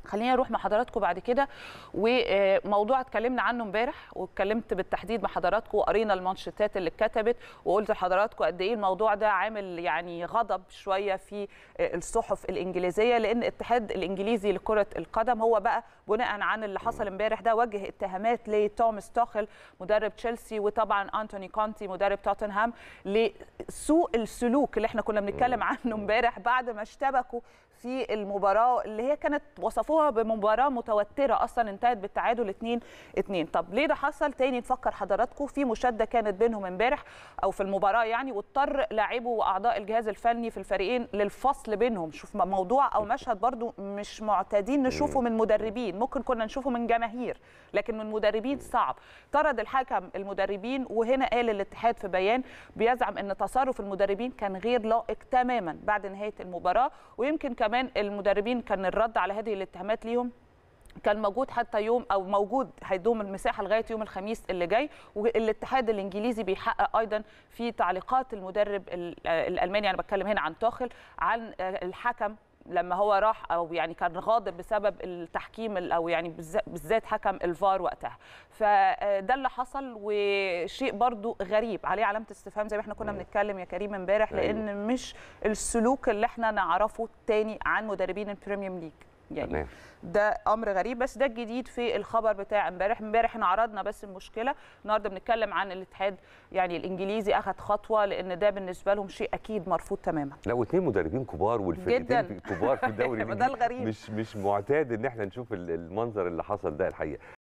خليني اروح مع حضراتكم بعد كده وموضوع اتكلمنا عنه امبارح واتكلمت بالتحديد مع حضراتكم وقرينا المانشيتات اللي اتكتبت وقلت لحضراتكم قد ايه الموضوع ده عامل يعني غضب شويه في الصحف الانجليزيه لان الاتحاد الانجليزي لكره القدم هو بقى بناء عن اللي حصل امبارح ده وجه اتهامات لتوماس توخل مدرب تشيلسي وطبعا انتوني كونتي مدرب توتنهام لسوء السلوك اللي احنا كنا بنتكلم عنه امبارح بعد ما اشتبكوا في المباراه اللي هي كانت وصفوها بمباراه متوتره اصلا انتهت بالتعادل 2 2 طب ليه ده حصل تاني نفكر حضراتكم في مشاده كانت بينهم امبارح او في المباراه يعني واضطر لاعبو واعضاء الجهاز الفني في الفريقين للفصل بينهم شوف موضوع او مشهد برضو مش معتادين نشوفه من مدربين ممكن كنا نشوفه من جماهير لكن من مدربين صعب طرد الحكم المدربين وهنا قال الاتحاد في بيان بيزعم ان تصرف المدربين كان غير لائق تماما بعد نهايه المباراه ويمكن كمان المدربين كان الرد على هذه الاتهامات ليهم كان موجود حتى يوم او موجود هيدوم المساحه لغايه يوم الخميس اللي جاي والاتحاد الانجليزي بيحقق ايضا في تعليقات المدرب الالماني انا بتكلم هنا عن توخل عن الحكم لما هو راح او يعني كان غاضب بسبب التحكيم او يعني بالذات حكم الفار وقتها فده اللي حصل وشيء برضو غريب عليه علامه استفهام زي ما احنا كنا بنتكلم يا كريم امبارح لان مش السلوك اللي احنا نعرفه تاني عن مدربين البريميوم ليج يعني تمام. ده امر غريب بس ده الجديد في الخبر بتاع امبارح امبارح احنا عرضنا بس المشكله النهارده بنتكلم عن الاتحاد يعني الانجليزي اخذ خطوه لان ده بالنسبه لهم شيء اكيد مرفوض تماما لا واثنين مدربين كبار والفرقتين كبار في الدوري ده الغريب مش مش معتاد ان احنا نشوف المنظر اللي حصل ده الحقيقه